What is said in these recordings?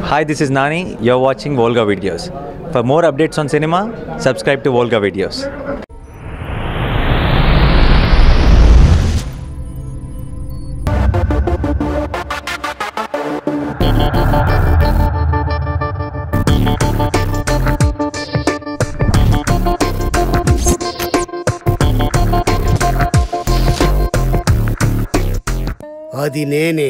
Hi, this is Nani. You're watching Volga Videos. For more updates on cinema, subscribe to Volga Videos. అది నేనే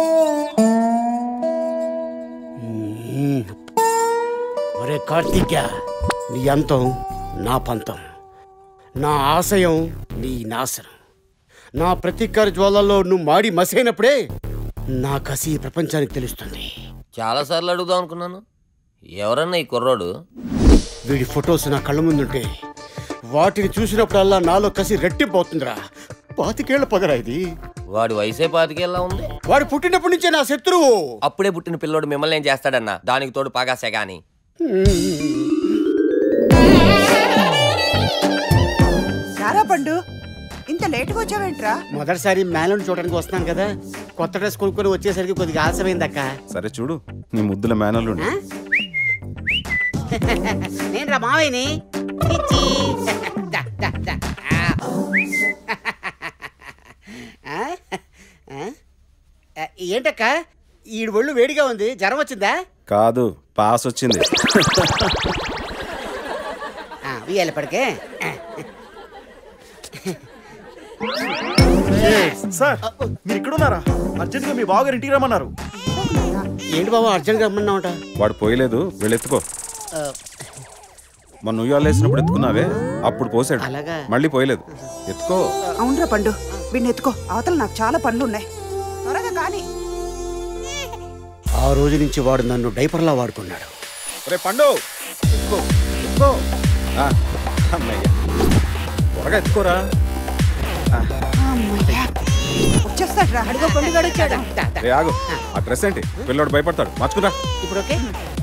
మ్మ్. ఒరే కార్తీక నీ అంతం నా పంతం నా ఆశయం నీ నాశనం నా ప్రతీకార జ్వాలల్లో నువ్వు మాడి మసైనప్పుడే నా కసి ఈ ప్రపంచానికి తెలుస్తుంది చాలాసార్లు అడుగుదాం అనుకున్నాను ఎవరన్నా ఈ కుర్రోడు వీడి ఫొటోస్ నా కళ్ళ ముందుంటే వాటిని చూసినప్పుడల్లా నాలో కసి రెట్టిపోతుందిరా పాతికేళ్ల పగరా ఇది వాడి వయసే పాతికేలా ఉంది వాడు పుట్టినప్పటి నుంచే నా శత్రువు అప్పుడే పుట్టిన పిల్లోడు మిమ్మల్ని ఏం చేస్తాడన్నా దానికి తోడు పాగాసే గాని రారా పండు ఇంత లేటుగా వచ్చావేంట్రా మొదటిసారి మేళను చూడడానికి వస్తున్నాను కదా కొత్త డ్రెస్ కొనుక్కొని వచ్చేసరికి కొద్దిగా ఆలస్యమైందక్క సరే చూడు నీ ముద్దుల మేనల్లు నేను రా మావయ్యని ఇచ్చి. దా, దా, దా. ఆ. ఆ? ఆ? ఆ, ఏంటక్క ఈడు ఒళ్ళు వేడిగా ఉంది జ్వరం వచ్చిందా కాదు పాస్ వచ్చింది ఆ, ఉయ్యాల పడికే సార్ మీరు ఇక్కడ ఉన్నారా అర్జెంట్ గా మీ బావగారు ఇంటికి రమ్మన్నారు ఏంటి బాబు అర్జెంట్గా రమ్మన్నావుట వాడు పోయలేదు వెళ్ళెత్తుకో మొన్న ఉయ్యాలు వేసినప్పుడు ఎత్తుకున్నావే అప్పుడు పోసాడు అలాగా? మళ్ళీ పోయలేదు ఎత్తుకో అవునరా పండు వీడిని ఎత్తుకో అవతల నాకు చాలా పనులు ఉన్నాయి త్వరగా కానీ ఆ రోజు నుంచి వాడు నన్ను డైపర్లా వాడుకున్నాడు రే పండు ఎత్తుకో ఎత్తుకో ఆ, అమ్మయ్య. త్వరగా ఎత్తుకోరా అమ్మయ్యా. వచ్చేస్తాడు రా అడుగు పండు గడిచాడు రే ఆగు ఆ డ్రెస్ ఏంటి పిల్లోడు భయపడతాడు మార్చుకురా ఇప్పుడు ఓకే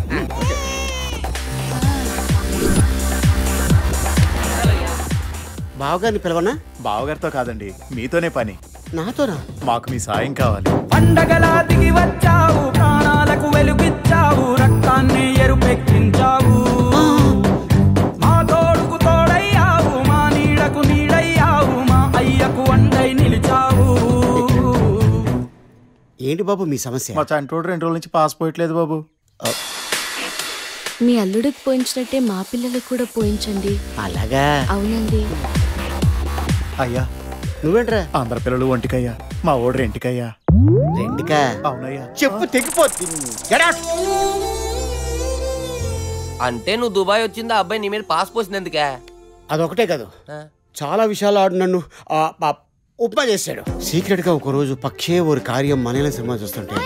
బావగారిని పిలవనా బావగారితో కాదండి మీతోనే పని నాతోనా మాకు మీ సాయం కావాలి పండగలా దిగి వచ్చావు ప్రాణాలకు వెలుగిచ్చావు రక్తాన్ని ఎరుపెక్కించావు మా తోడుకు తోడయ్యావు మా నీడకు నీడయ్యావు మా అయ్యకు అండై నిలిచావు ఏంటి బాబు మీ సమస్య మా చంటోడు రెండు రోజుల నుంచి పాస్ పోయట్లేదు బాబు మీ అల్లుడికి పోయించినట్టే మా పిల్లలకు కూడా పోయించండి అలాగా అవునండి అయ్యా నువ్వేంట్రా అందరి పిల్లలు ఒంటికయ్యా మా ఓడరు ఇంటికయ్యా రెండుకా అవునయ్యా చెప్పు తెగిపోద్ది Get out. అంటే నువ్వు దుబాయ్ వచ్చింది ఆ అబ్బాయి నీ మీద పాస్ పోసినందుకే అదొకటే కాదు ఆ? చాలా విషయాలు ఆడు నన్ను ఆ, ఆ, ఉప్మా చేశాడు సీక్రెట్ గా ఒక రోజు పక్షే ఒక కార్యం మనీల సినిమా చూస్తుంటే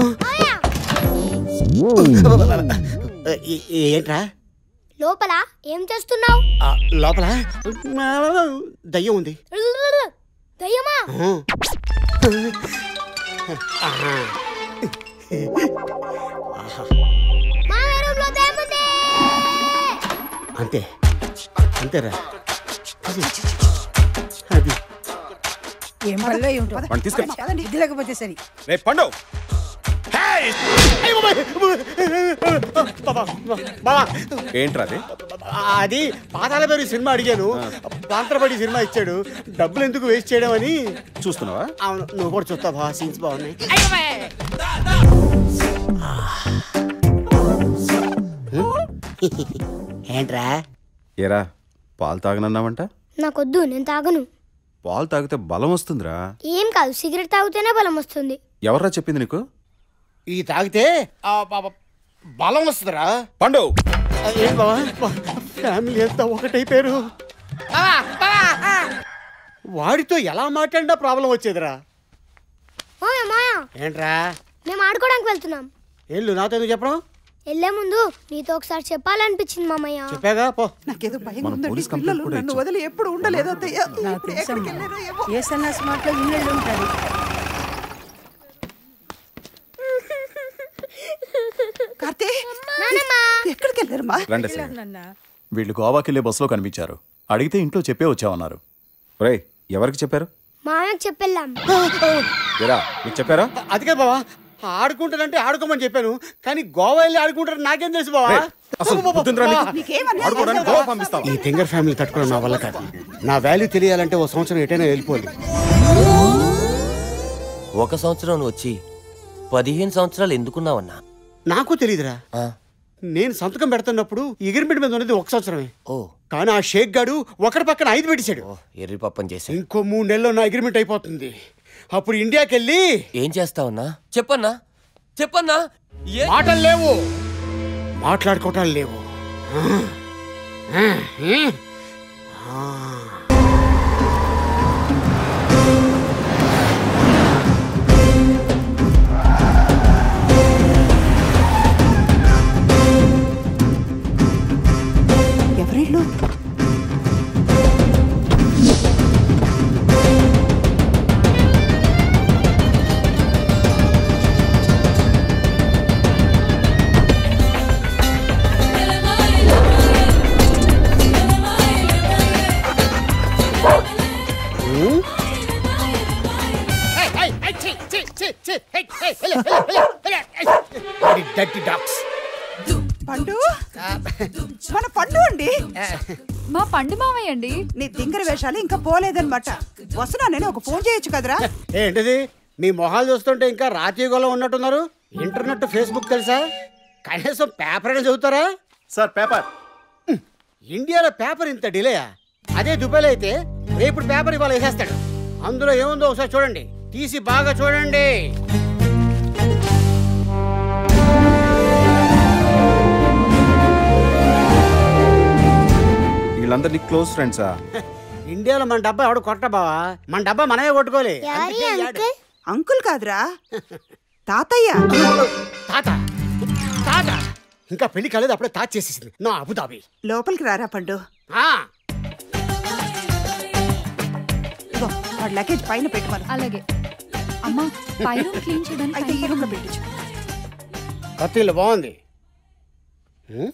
ఏ- ఏ- ఏంట్రా లోపల ఏం చేస్తున్నావు ఆ, లోపల దయ్యం ఉంది దయ్యమా ఆ. ఆహా. మా రూమ్లో దయ్యం ఉంది అంతే అంతేరా అది అది ఏం పనిలో ఏమిటో వాడిని తీసుకెళ్ళు. పదండి ఇది లేకపోతే సరి రే పండు అయ్య బాబాయ్! బాబా, బాబా, ఏంట్రా అది అది పాతాల పేరు సినిమా అడిగాను పాత్రపడి సినిమా ఇచ్చాడు డబ్బులు ఎందుకు వేస్ట్ చేయడం అని చూస్తున్నావా అవును నువ్వు కూడా చూస్తావు బా సీన్స్ బాగున్నాయి ఏంట్రా ఏరా పాలు తాగనన్నావంట నాకొద్దు నేను తాగను పాలు తాగితే బలం వస్తుందిరా ఏం కాదు సిగరెట్ తాగితేనే బలం వస్తుంది ఎవర్రా చెప్పింది నీకు ఈ తాగితే ఆ బాబా బలం వస్తుందిరా పండు ఆ, ఏంటి బాబా ఫ్యామిలీ అంతా ఒకటైపోయారు వాడితో ఎలా మాట్లాడినా ప్రాబ్లం వచ్చేదిరా మాయా మాయా ఏంట్రా మేము ఆడుకోవడానికి వెళ్తున్నాం ఏళ్ళు నాతో ఎందుకు చెప్పడం వెళ్ళే ముందు నీతో ఒకసారి చెప్పాలనిపించింది మామయ్య చెప్పాగా పో నాకేదో భయం మన ఉందండి పోలీస్ కంప్లైంట్ పిల్లలు కూడా నన్ను ఇచ్చాం. వదిలి ఎప్పుడు ఉండలేదు అత్తయ్య ఇప్పుడు ఎక్కడికి వెళ్ళారో ఏమో. ఏ సన్నాసి మాటలో ఇన్నెళ్ళు ఉంటాడు కార్తీ నానమ్మా ఎక్కడికి వెళ్ళారమ్మా రండి సార్ నాన్న వీళ్ళు గోవాకి వెళ్ళే బస్సులో కనిపించారు అడిగితే ఇంట్లో చెప్పే వచ్చామన్నారు రేయ్ ఎవరికి చెప్పారు మామయ్యకు చెప్పెళ్ళాం ఏరా మీకు చెప్పారా అది కాదు బావా ఆడుకుంటానంటే ఆడుకోమని చెప్పాను కానీ గోవా వెళ్ళి ఆడుకుంటారు నాకేం తెలుసు బావా అసలు బుద్ధిందిరా నీకు? నీకేమన్నా ఆడుకోవడానికి గోవా పంపిస్తావా ఈ తింగర్ ఫ్యామిలీ తట్టుకోవడం నా వల్ల కాదు నా వాల్యూ తెలియాలంటే ఓ సంవత్సరం ఎటైనా వెళ్ళిపోవాలి ఒక సంవత్సరం నువ్వు వచ్చి పదిహేను సంవత్సరాలు ఎందుకున్నావన్నా నాకు తెలియదురా ఆ, నేను సంతకం పెడుతున్నప్పుడు ఎగిరిమిటి మీద ఉన్నది ఒక సంవత్సరమే ఓ కానీ ఆ షేక్ గాడు ఒకటి పక్కన ఐదు పెట్టేశాడు ఓ ఎర్రి పప్పని చేశా ఇంకో మూడు నెలల్లో నా అగ్రిమెంట్ అయిపోతుంది అప్పుడు ఇండియాకి వెళ్ళి ఏం చేస్తావన్నా చెప్పన్నా చెప్పన్నా ఏ మాటలు లేవు మాట్లాడుకోవటాలు లేవు ఆ. ఆ. ఆ. ఎవరిళ్ళు డర్టీ డాగ్స్ పండు మన పండు అండి మా పండు మావయ్య అండి నీ దింగర వేషాలు ఇంకా పోలేదన్నమాట వస్తున్నా నేను ఒక ఫోన్ చేయొచ్చు కదరా ఏంటిది మీ మొహాలు చూస్తుంటే ఇంకా రాతీయుగంలో ఉన్నట్టున్నారు ఇంటర్నెట్ ఫేస్బుక్ తెలుసా కనీసం పేపర్ అయినా చదువుతారా సార్ పేపర్ ఇండియాలో పేపర్ ఇంత డిలేయా అదే దుబాయ్లో అయితే రేపు పేపర్ ఇవాళ వేసేస్తాడు అందులో ఏముందో ఒకసారి చూడండి తీసి బాగా చూడండి వీళ్ళందరినీ క్లోజ్ ఫ్రెండ్సా ఇండియాలో మన డబ్బా ఎవడు కొట్ట బావా మన డబ్బా మనమే కొట్టుకోలే యారీ అందుకే ఈ అంకుల్ అంకుల్ కాదురా తాతయ్య ఆడ- తాత తాత ఇంకా పెళ్లి కాలేదు అప్పుడే తాత చేసేసింది నా అబుదాబి లోపలికి రారా పండు ఆ, ఇగో వాడి లగేజ్ పైన పెట్టుకోను అలాగే అమ్మా పై రూమ్ క్లీన్ చేయడానికి అయితే ఈ రూమ్ లో పెట్టించు కొత్త ఇల్లు బాగుంది ఉం?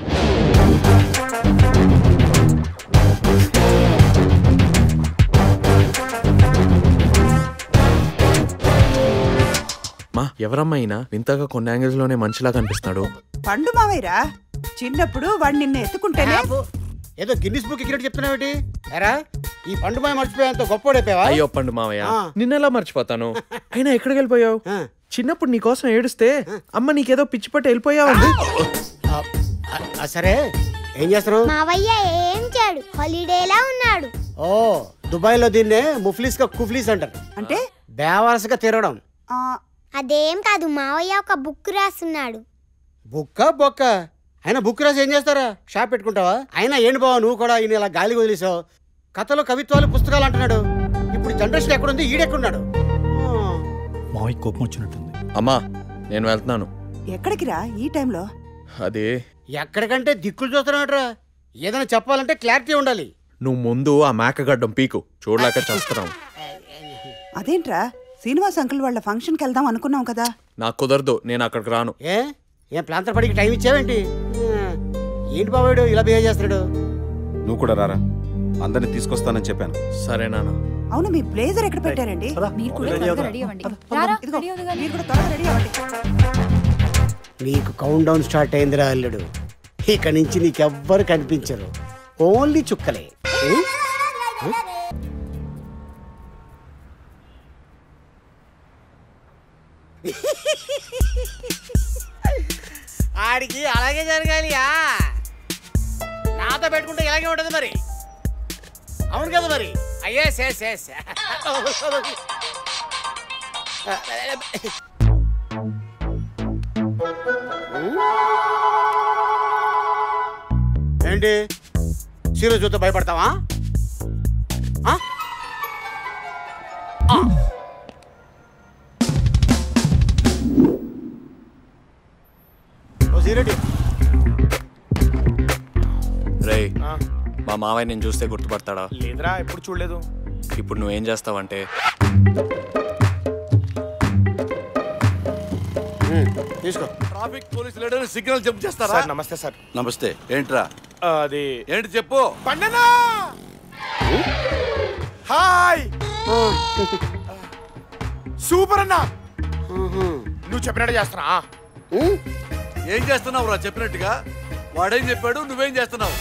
మా ఎవరమ్మా ఈయన వింతగా కొన్ని యాంగిల్స్ లోనే మనిషిలా కనిపిస్తున్నాడు పండు మావయ్యరా చిన్నప్పుడు వాడు నిన్ను ఎత్తుకుంటేనే ఆపు. ఏదో గిన్నిస్ బుక్ ఎక్కినట్టు చెప్తున్నావేటి ఎరా ఈ పండు మాయ మర్చిపోయేంత గొప్పోడైపోయావా అయ్యో పండు మావయ్య ఆ. నిన్నెలా మర్చిపోతాను అయినా ఎక్కడికి వెళ్ళిపోయావు ఆ. చిన్నప్పుడు నీకోసం ఏడుస్తే అమ్మ నీకేదో పిచ్చి పట్టి వెళ్ళిపోయావు ఆ, ఆ, ఆ, సరే ఏం చేస్తున్నావు మావయ్య ఏం చేయడు హాలిడేలా ఉన్నాడు ఓ దుబాయ్ లో దీన్నే ముఫ్లీస్ గా కుఫ్లీస్ అంటారు అంటే బేవరసగా తిరగడం ఆ, అదేం కాదు మావయ్య ఒక బుక్ రాస్తున్నాడు బుక్క బొక్క అయినా బుక్ రాసి ఏం చేస్తారా షాప్ పెట్టుకుంటావా అయినా ఏంటి బావ నువ్వు కూడా ఈయన ఇలా గాలి వదిలేసావు కథలు కవిత్వాలు పుస్తకాలు అంటున్నాడు ఇప్పుడు జనరేషన్ ఎక్కడుంది ఈడెక్కడున్నాడు ఆ. మావయ్య కోపం వచ్చినట్టుంది అమ్మా నేను వెళ్తున్నాను ఎక్కడికి రా ఈ టైంలో అది ఎక్కడికంటే దిక్కులు చూస్తున్నాడురా ఏదైనా చెప్పాలంటే క్లారిటీ ఉండాలి నువ్వు ముందు ఆ మేకగడ్డం పీకు చూడలేక చేస్తున్నావు అదేంట్రా శ్రీనివాస్ అంకుల్ వాళ్ళ ఫంక్షన్కి వెళ్దాం అనుకున్నాం కదా నాకు కుదరదు నేను అక్కడికి రాను ఏ ఏం ప్లాంతర్ పడికి టైం ఇచ్చావేంటి ఆ. ఏంటి బాబాడు ఇలా బిహేవ్ చేస్తున్నాడు నువ్వు కూడా రారా అందరిని తీసుకొస్తానని చెప్పాను సరే నాన్న అవును మీ బ్లేజర్ ఎక్కడ పెట్టారండి మీరు కూడా త్వరగా రెడీ అవ్వండి రారా ఇదిగో రెడీ అవుదుగా మీరు కూడా త్వరగా రెడీ అవ్వండి నీకు కౌంట్ డౌన్ స్టార్ట్ అయిందిరా అల్లుడు ఇక నుంచి నీకెవ్వరు కనిపించరు ఓన్లీ చుక్కలే ఉం? ఉం? ఆడికి అలాగే జరగాలి నాతో పెట్టుకుంటే ఇలాగే ఉంటుంది మరి అవును కదా మరి అయ్యేస్ ఎస్ ఎస్ ఏంటి సీరియస్ చూస్తే భయపడతావా ఆ? ఆ. ఓ సీరియట్ రే మా మావయ్య నేను చూస్తే గుర్తుపడతాడా లేదురా ఎప్పుడు చూడలేదు ఇప్పుడు నువ్వేం చేస్తావంటే తీసుకో traffic police leader signal jump చేస్తారా సార్ నమస్తే సార్ నమస్తే ఏంట్రా ఆ, అది ఏంటి చెప్పు పండనా హాయ్ సూపర్ అన్నా నువ్వు చెప్పినట్టు చేస్తున్నా ఏం చేస్తున్నావు రా చెప్పినట్టుగా వాడేం చెప్పాడు నువ్వేం చేస్తున్నావు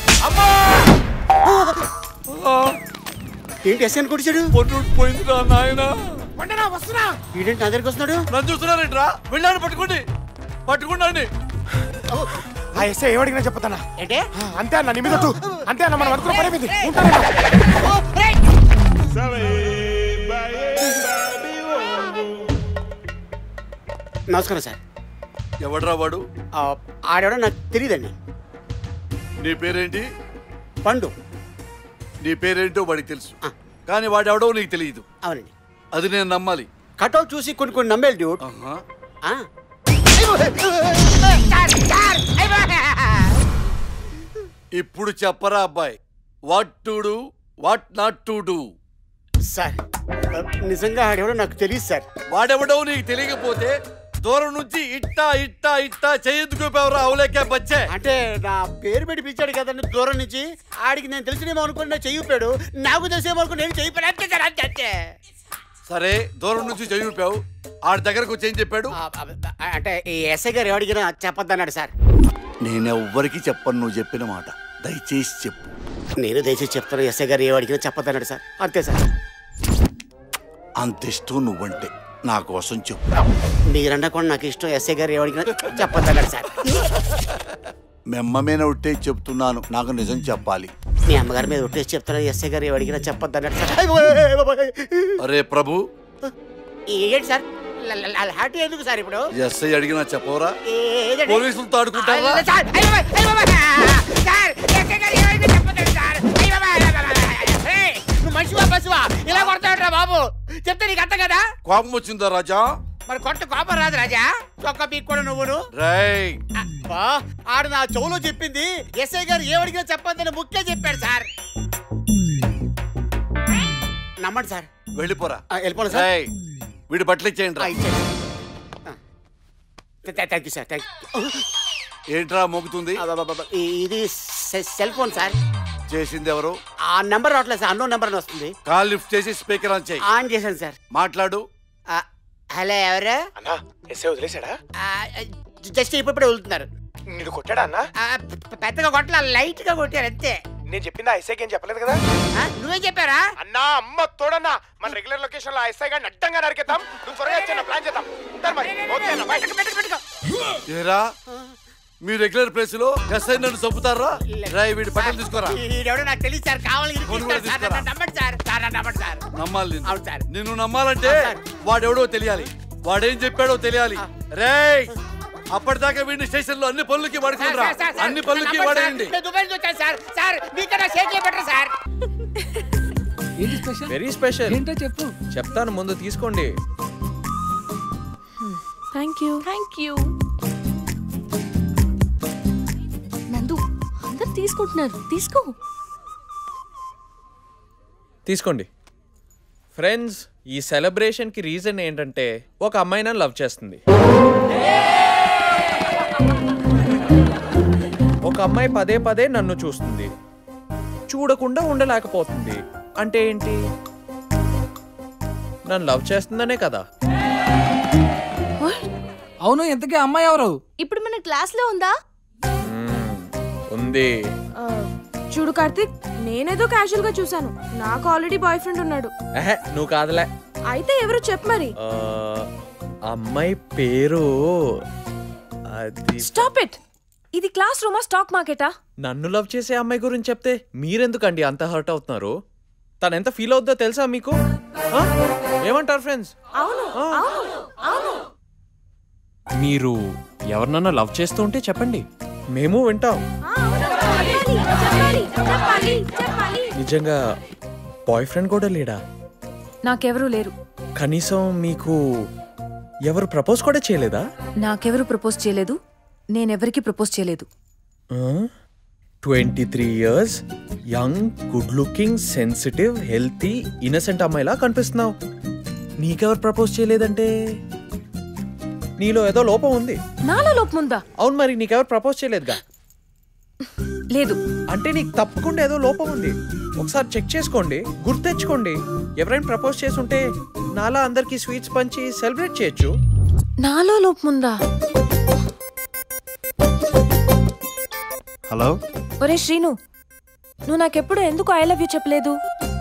ఏంటి ఎస్ఎన్ కొడిచాడు పొన్ను పోయిందిరా నాయన వండరా వస్తున్నా ఈడేంటి నా దగ్గరికి వస్తున్నాడు నన్ను చూస్తున్నారేంట్రా వెళ్ళాను పట్టుకోండి పట్టుకున్నాండి ఆ ఎస్ఐ ఏమడిగినా చెప్పతానా ఏంటే అంతే అన్న నీ మీద ఒట్టు. అంతే అన్న మనం అనుకున్న పని అయిపోయింది నమస్కారం సార్ ఎవడ్రా వాడు ఆ, ఆడెవడో నాకు తెలియదండి నీ పేరేంటి పండు నీ పేరేంటో వాడికి తెలుసు కానీ వాడెవడో నీకు తెలియదు అవునండి అది నేను నమ్మాలి కటౌట్ చూసి కొన్ని కొన్ని నమ్మేది డ్యూట్ ఆహా. ఆ. ఇప్పుడు చెప్పరా అబ్బాయి what to do what not to do sir నిజంగా ఆడెవడో నాకు తెలియదు సార్ వాడెవడో నీకు తెలియకపోతే దూరం నుంచి ఇట్టా ఇట్టా ఇట్టా చేయెత్తుకు ఎవరా అవులేకే బచ్చే అంటే నా పేరు పెట్టి పిలిచాడు కదండి దూరం నుంచి ఆడికి నేను తెలిసినేమో అనుకుని నా చెయ్యిపాడు నాకు తెలిసేమో అనుకుని నేను చెయ్యిపాడు అంతే సార్ అంతే అంతే సరే దూరం నుంచి చెయ్యిపావు ఆడి దగ్గరకు వచ్చి ఏం చెప్పాడు ఆ, ఆ, అంటే ఈ ఎస్ఐ గారు ఎవడిగినా చెప్పొద్దన్నాడు సార్ నేనెవ్వరికి చెప్పను నువ్వు చెప్పిన మాట దయచేసి చెప్పు నేను దయచేసి చెప్తాను ఎస్ఐ గారు ఏ అడిగినా చెప్పొద్దన్నాడు సార్ అంతే సార్ అంత ఇష్టం నువ్వంటే నా కోసం చెప్పు మీరన్నా కూడా నాకు ఇష్టం ఎస్ఐ గారు ఏ అడిగినా చెప్పొద్దన్నాడు సార్ మెమ్మ మీద ఉంటే చెప్తున్నాను నాకు నిజం చెప్పాలి మీ అమ్మగారి మీద ఒట్టేసి చెప్తాను ఎస్ఐ గారు ఏ అడిగినా చెప్పొద్దన్నాడు సార్ అయ్ బాబోయ్. అరే ప్రభు ఏంటి సార్ ల- ల- ల- హ్యాపీ ఎందుకు సార్ ఇప్పుడు ఎస్ఐ అడిగినా చెప్పవరా ఏదండి? పోలీసులతో ఆడుకుంటావా అయ్య, సార్, అయ్య బాబాయ్, అయ్య బాబాయ్. సార్, ఎస్ఐ గారు ఏమైందో చెప్పొద్దండి సార్. అయ్య బాబాయ్, అయ్య బాబాయ్. ఏయ్, నువ్వు మనిషివా పశువా ఇలా కొడతావుట్రా బాబు చెప్తే నీకు అర్థం కదా కోపం వచ్చిందా రాజా మరి కొట్ట కోపం రాదు రాజా చొక్క పీక్ కూడా నువ్వును రై అబ్బా, ఆడు నా చెవులో చెప్పింది ఎస్ఐ గారు ఏమడిగినా చెప్పొద్దని ముఖ్యం చెప్పాడు సార్ నమ్మండి సార్ వెళ్ళిపోరా ఆ, వెళ్ళిపోనా సార్? రేయ్, వీడి బట్టలు ఇచ్చేయండి రా. థ్యాంక్ యూ సార్ థ్యాంక్ ఏంట్రా మోగుతుంది ఇది సె- సెల్ ఫోన్ సార్ చేసింది ఎవరు ఆ నెంబర్ రావట్లేదు సార్ అన్నో నెంబర్ అని వస్తుంది కాల్ లిఫ్ట్ చేసి స్పీకర్ ఆన్ చేయి ఆన్ చేశాను సార్ మాట్లాడు ఆ, హలో ఎవరు అన్నా ఎస్ఐ వదిలేశాడా ఆ, జస్ట్ ఇప్పుడే వెళ్తున్నారు నిన్ను కొట్టాడా అన్నా ఆ, పె- పెద్దగా కొట్టలే లైట్ గా కొట్టారు అంతే నేను చెప్పింది ఆ ఎస్ఐకి ఏం చెప్పలేదు కదా ఆ, నువ్వేం చెప్పారా అన్నా అమ్మ తోడన్నా మన రెగ్యులర్ లొకేషన్ లో ఆ ఎస్ఐ గారిని అడ్డంగా నరికేద్దాం నువ్వు త్వరగా వచ్చి ప్లాన్ చేద్దాం ఉంటాను మరి ఓకే అన్న బై. ఏరా మీ రెగ్యులర్ ప్లేస్ లో ఎస్ఐ నన్ను చంపుతారా రాయ్ వీడి బట్టలు తీసుకోరా ఈడెవడో నాకు తెలియదు సార్ కావాలి ఫోన్ కూడా సార్ తీసుకురా. నన్ను నమ్మండి సార్ సార్ నన్ను నమ్మండి సార్ నమ్మాలి నిన్ను. అవును సార్. నిన్ను నమ్మాలంటే వాడెవడో తెలియాలి వాడేం చెప్పాడో తెలియాలి రేయ్ అప్పటిదాకా వీడిని స్టేషన్ లో అన్ని పనులకి వాడుకుంటారా సార్, సార్, సార్, అన్ని పనులకి నమ్మండి సార్. వాడేయండి నేను దుబాయ్ నుంచి వచ్చాను సార్ సార్ మీకన్నా Shaik better sir very special ఏంటో చెప్పు చెప్తాను ముందు తీసుకోండి థ్యాంక్ యూ థ్యాంక్ యూ నందు అందరు తీసుకుంటున్నారు తీసుకో తీసుకోండి ఫ్రెండ్స్ ఈ సెలబ్రేషన్కి రీజన్ ఏంటంటే ఒక అమ్మాయి నన్ను లవ్ చేస్తుంది ఒక అమ్మాయి పదే పదే నన్ను చూస్తుంది చూడకుండా ఉండలేకపోతుంది అంటే ఏంటి నన్ను లవ్ చేస్తుందనే కదా అవును ఇంతకీ అమ్మాయి ఎవరు ఇప్పుడు మన క్లాస్ లో ఉందా ఉంది ఆ, చూడు కార్తిక్ నేనేదో క్యాజువల్ గా చూసాను నాకు ఆల్రెడీ బాయ్ ఫ్రెండ్ ఉన్నాడు ఎహె, నువ్వు కాదులే అయితే ఎవరు చెప్పు మరి ఆ, అమ్మాయి పేరు అది స్టాప్ ఇట్ ఇది క్లాస్ రూమా స్టాక్ మార్కెటా నన్ను లవ్ చేసే అమ్మాయి గురించి చెప్తే మీరెందుకండి అంత హర్ట్ అవుతున్నారు తను ఎంత ఫీల్ అవుద్దో తెలుసా మీకు ఆ? ఏమంటారు ఫ్రెండ్స్ అవును అవును అవును మీరు ఎవరినన్నా లవ్ చేస్తూ ఉంటే చెప్పండి మేము వింటాం చెప్పాలి చెప్పాలి చెప్పాలి నిజంగా బాయ్ ఫ్రెండ్ కూడా లేడా నాకెవరూ లేరు కనీసం మీకు ఎవరు ప్రపోజ్ కూడా చేయలేదా నాకెవరు ప్రపోజ్ చేయలేదు నేనెవరికి ప్రపోజ్ చేయలేదు twenty three years young good looking sensitive healthy innocent అమ్మాయిలా కనిపిస్తున్నావు నీకెవరు ప్రపోజ్ చేయలేదంటే నీలో ఏదో లోపం ఉంది నాలో లోపం ఉందా అవును మరి నీకెవరు ప్రపోజ్ చేయలేదుగా లేదు అంటే నీకు తప్పకుండా ఏదో లోపం ఉంది ఒకసారి చెక్ చేసుకోండి గుర్తెచ్చుకోండి ఎవరైనా ప్రపోజ్ చేసుంటే నాలా అందరికి స్వీట్స్ పంచి సెలబ్రేట్ చేయొచ్చు నాలో లోపముందా హలో ఒరే శ్రీను నువ్వు నాకెప్పుడు ఎందుకు ఐ లవ్ యూ చెప్పలేదు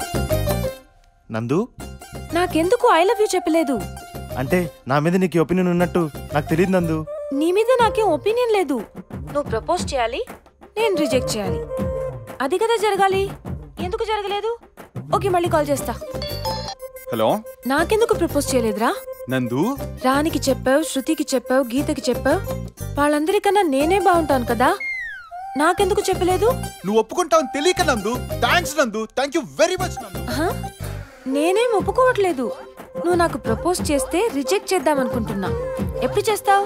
నందు నాకెందుకు ఐ లవ్ యూ చెప్పలేదు అంటే నా మీద నీకు ఒపీనియన్ ఉన్నట్టు నాకు తెలియదు నందు నీ మీద నాకేం ఒపీనియన్ లేదు నువ్వు ప్రపోజ్ చేయాలి నేను రిజెక్ట్ చేయాలి అది కదా జరగాలి ఎందుకు జరగలేదు ఓకే మళ్ళీ కాల్ చేస్తా హలో నాకెందుకు ప్రపోజ్ చేయలేదురా నందు రానికి చెప్పావు శృతికి చెప్పావు గీతకి చెప్పావు వాళ్ళందరికన్నా నేనే బాగుంటాను కదా నాకెందుకు చెప్పలేదు నువ్వు ఒప్పుకుంటావు తెలియక నందు థ్యాంక్స్ నందు థ్యాంక్ యూ వెరీ మచ్ నందు ఆహా, నేనేం ఒప్పుకోవట్లేదు నువ్వు నాకు ప్రపోజ్ చేస్తే రిజెక్ట్ చేద్దాం అనుకుంటున్నా ఎప్పుడు చేస్తావు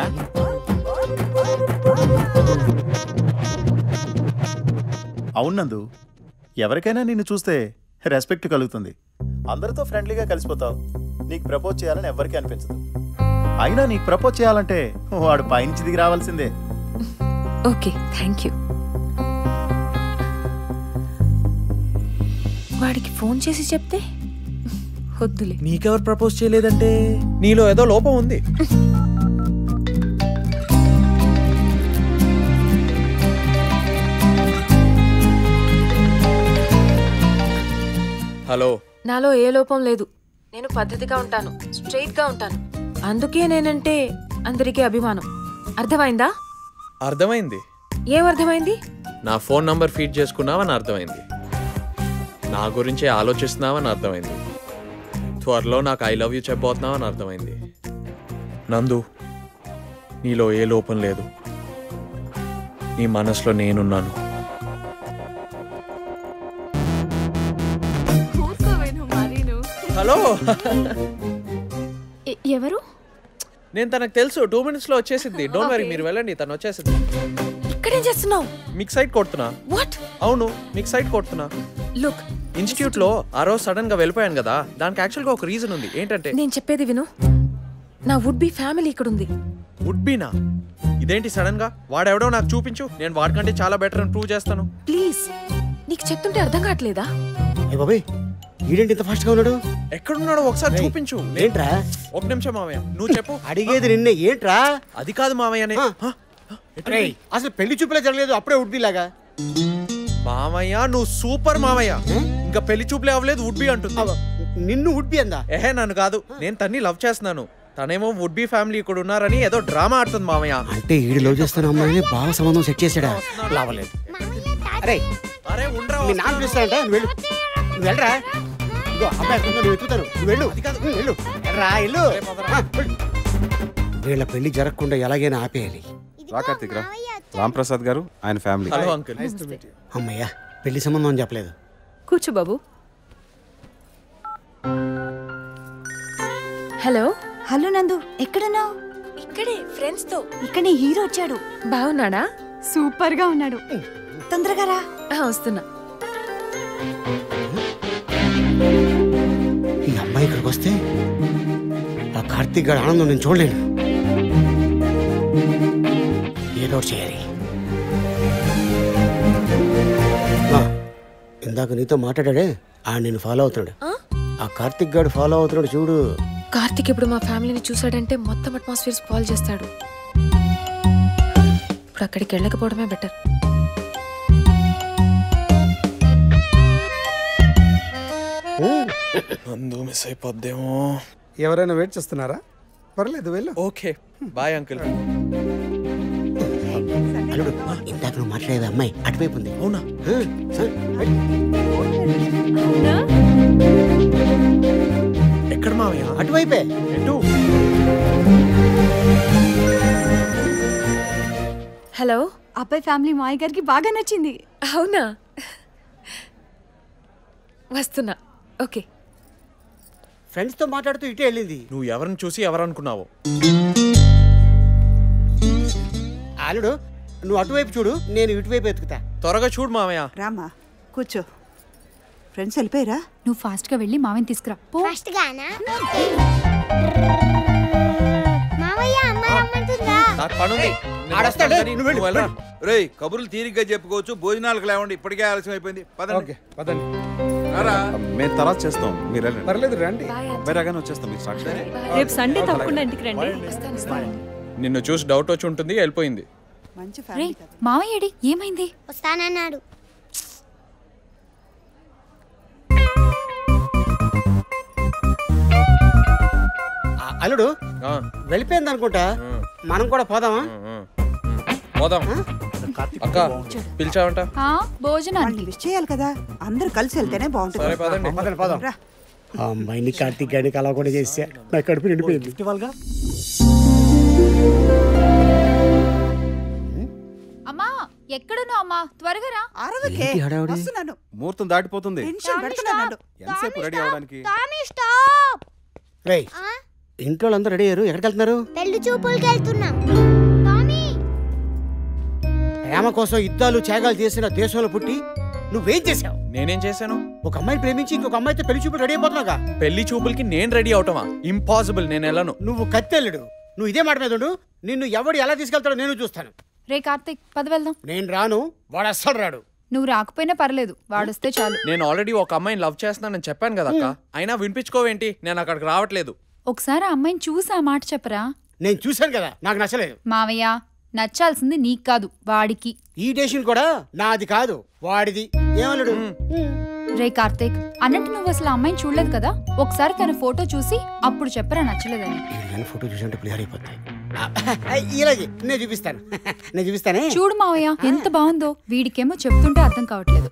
అవును నందు ఎవరికైనా నిన్ను చూస్తే రెస్పెక్ట్ కలుగుతుంది అందరితో ఫ్రెండ్లీగా కలిసిపోతావు నీకు ప్రపోజ్ చేయాలని ఎవరికీ అనిపించదు అయినా నీకు ప్రపోజ్ చేయాలంటే వాడు పైనుంచి దిగి రావాల్సిందే ఓకే థ్యాంక్ యూ వాడికి ఫోన్ చేసి చెప్తే వద్దులే నీకెవరు ప్రపోజ్ చేయలేదంటే నీలో ఏదో లోపం ఉంది హలో నాలో ఏ లోపం లేదు నేను పద్ధతిగా ఉంటాను స్ట్రైట్ గా ఉంటాను అందుకే నేనంటే అందరికీ అభిమానం అర్థమైందా అర్థమైంది ఏం అర్థమైంది నా ఫోన్ నంబర్ ఫీడ్ చేసుకున్నావని అర్థమైంది నా గురించే ఆలోచిస్తున్నావని అర్థమైంది త్వరలో నాకు ఐ లవ్ యూ చెప్పబోతున్నావని అర్థమైంది నందు నీలో ఏ లోపం లేదు నీ మనసులో నేనున్నాను హలో ఎవరు నేను తనకు తెలుసు టూ మినిట్స్ లో వచ్చేసింది డోంట్ వరీ మీరు వెళ్ళండి తను వచ్చేసింది ఇక్కడేం చేస్తున్నావు మీకు సైట్ కొడుతున్నా వాట్ అవును మీకు సైట్ కొడుతున్నా లుక్ ఇన్స్టిట్యూట్ లో ఆ రోజు సడన్ గా వెళ్ళిపోయాను కదా దానికి యాక్చువల్ గా ఒక రీజన్ ఉంది ఏంటంటే నేను చెప్పేది విను నా వుడ్ బి ఫ్యామిలీ ఇక్కడ ఉంది వుడ్ బీనా ఇదేంటి సడన్ గా వాడెవడో నాకు చూపించు నేను వాడికంటే చాలా బెటర్ అని ప్రూవ్ చేస్తాను ప్లీజ్ నీకు చెప్తుంటే అర్థం కావట్లేదా ఏ బాబాయ్ ఈడేంటి ఇంత ఫాస్ట్ గా ఉన్నాడు ఎక్కడున్నాడో ఒకసారి చూపించు ఏంట్రా ఒక నిమిషం మావయ్య నువ్వు చెప్పు అడిగేది నిన్నే ఏంట్రా అది కాదు మావయ్యనే రేయ్, అసలు పెళ్లి చూపులే జరగలేదు అప్పుడే ఉడ్బి లాగా మామయ్య నువ్వు సూపర్ మామయ్య ఇంకా పెళ్లి చూపులే అవ్వలేదు వుడ్ బి అంటుంది నిన్ను ఉడ్బి అందా ఏహే నన్ను కాదు నేను తన్ని లవ్ చేస్తున్నాను తనేమో వుడ్ బి ఫ్యామిలీ ఇక్కడ ఉన్నారని ఏదో డ్రామా ఆడుతుంది మామయ్య అంటే ఈడు లవ్ చేస్తున్న అమ్మాయిని బాగా సంబంధం సెట్ చేశాడా లావలేదు అరే అరే ఉండరా మీ నాన్న పిలుస్తానంట నువ్వు వెళ్ళు నువ్వు వెళ్ళరా ఇగో అబ్బాయి కొంచెం నువ్వు ఎత్తుతాను నువ్వు వెళ్ళు ఉమ్, వెళ్ళు వెళ్ళరా వెళ్ళు ఆ, వెళ్ళు. వీళ్ళ పెళ్లి జరగకుండా ఎలాగైనా ఆపేయాలి రా కార్తిక్ రా రామ్ ప్రసాద్ గారు ఆయన ఫ్యామిలీ హలో అంకుల్ అమ్మయ్యా పెళ్లి సంబంధం అని చెప్పలేదు కూర్చో బాబు హలో హలో నందు ఎక్కడున్నావు ఇక్కడే ఫ్రెండ్స్ తో ఇక్కడే హీరో వచ్చాడు బాగున్నాడా సూపర్ గా ఉన్నాడు తొందరగా రా ఆ, వస్తున్నా ఈ అమ్మాయి ఇక్కడికి వస్తే ఆ కార్తీక్ గారి ఆనందం నేను చూడలేను ఏదో ఒకటి చేయాలి ఆ, ఇందాక నీతో మాట్లాడాడే ఆ నేను ఫాలో అవుతున్నాడు ఆ కార్తీక్ గారు ఫాలో అవుతున్నాడు చూడు కార్తిక్ ఇప్పుడు మా ఫ్యామిలీని చూసాడంటే మొత్తం అట్మాస్ఫియర్ స్పాల్ చేస్తాడు ఇప్పుడు అక్కడికి వెళ్ళకపోవడమే బెటర్ నందు మిస్ అయిపోద్దేమో ఎవరైనా వెయిట్ చేస్తున్నారా పర్లేదు వెళ్ళు ఓకే బాయ్ అంకుల్ అల్లుడు ఇందాక నువ్వు మాట్లాడేది అమ్మాయి అటువైపు ఉంది అవునా ఎక్కడ మావయ్య అటువైపే ఎటు హలో అబ్బాయి ఫ్యామిలీ మాయ గారికి బాగా నచ్చింది అవునా వస్తున్నా ఓకే ఫ్రెండ్స్ తో మాట్లాడుతూ ఇటే వెళ్ళింది నువ్వు ఎవరిని చూసి ఎవరనుకున్నావు అల్లుడు నువ్వు అటువైపు చూడు నేను ఇటువైపు ఎత్తుకుతా త్వరగా చూడు మావయ్య రామా కూర్చో ఫ్రెండ్స్ వెళ్ళిపోయారా నువ్వు ఫాస్ట్ గా వెళ్ళి మామని తీసుకురా పో ఫస్ట్ గానా మామయ్య అమ్మ రమ్మంటుందా నాకు పనుంది నేను ఆడొస్తాడు, వస్తాను, నువ్వు వెళ్ళు, నువ్వు వెళ్ళరా. రేయ్ కబుర్లు తీరిగ్గా చెప్పుకోవచ్చు భోజనాలకు లేవండి ఇప్పటికే ఆలస్యం అయిపోయింది పదండి ఓకే పదండి మేము తర్వాత చేస్తాం మీరు వెళ్ళండి పర్లేదు రండి అబ్బాయి రాగానే వచ్చేస్తాం మీరు స్టార్ట్ రేపు సండే తప్పకుండా ఇంటికి రండి నిన్ను చూసి డౌట్ వచ్చి ఉంటుంది వెళ్ళిపోయింది మంచి రే మావయ్యడి ఏమైంది వస్తానన్నాడు ఆ, అల్లుడు వెళ్ళిపోయింది అనుకుంటా మనం కూడా పోదామా పోదాం అక్క పిలిచావంట ఆ, భోజనానికి విష్ చేయాలి కదా అందరూ కలిసి వెళ్తేనే బాగుంటుంది సరే, పదండి. పదండి, పదం. ఆ అమ్మాయిని కార్తీక్ గారికి అలా కూడా చేసా నా కడుపు నిండిపోయింది అమ్మా ఎక్కడున్నావు అమ్మా త్వరగా రా అరవకే ఏంటి హడావుడి? వస్తున్నాను ముహూర్తం దాటిపోతుంది టెన్షన్ పెడుతున్నాను ఎంతసేపు రెడీ అవడానికి రేయ్ ఇంట్లో వాళ్ళందరూ రెడీ అయ్యారు ఎక్కడికి వెళ్తున్నారు పెళ్లి చూపులకి వెళ్తున్నాం ప్రేమ కోసం యుద్ధాలు త్యాగాలు చేసిన దేశంలో పుట్టి నువ్వేం చేసావు నేనేం చేశాను ఒక అమ్మాయిని ప్రేమించి ఇంకొక అమ్మాయితో పెళ్లి చూపులు రెడీ అయిపోతున్నావుగా పెళ్లి చూపులకి నేను రెడీ అవటమా ఇంపాసిబుల్ నేను వెళ్ళను నువ్వు కత్తెల్లుడు నువ్వు ఇదే మాట మీద ఉండు నిన్ను ఎవడు ఎలా తీసుకెళ్తాడో నేను చూస్తాను రే కార్తీక్ పద వెళ్దాం నేను రాను వాడు అస్సలు రాడు నువ్వు రాకపోయినా పర్లేదు వాడొస్తే చాలు నేను ఆల్రెడీ ఒక అమ్మాయిని లవ్ చేస్తున్నానని చెప్పాను కదా అక్క అయినా వినిపించుకోవేంటి నేను అక్కడికి రావట్లేదు ఒకసారి ఆ అమ్మాయిని చూసి ఆ మాట చెప్పరా నేను చూశాను కదా నాకు నచ్చలేదు మావయ్య నచ్చాల్సింది నీకు కాదు వాడికి ఈ డేషన్ కూడా నాది కాదు వాడిది ఏమన్నాడు రే కార్తీక్ అన్నట్టు నువ్వు అసలు ఆ అమ్మాయిని చూడలేదు కదా ఒకసారి తన ఫోటో చూసి అప్పుడు చెప్పరా నచ్చలేదని నేను ఫోటో చూసినట్టు క్లియర్ అయిపోతాయి ఇలాగే నేను చూపిస్తాను నేను చూపిస్తానే చూడు మావయ్య ఎంత బాగుందో వీడికేమో చెప్తుంటే అర్థం కావట్లేదు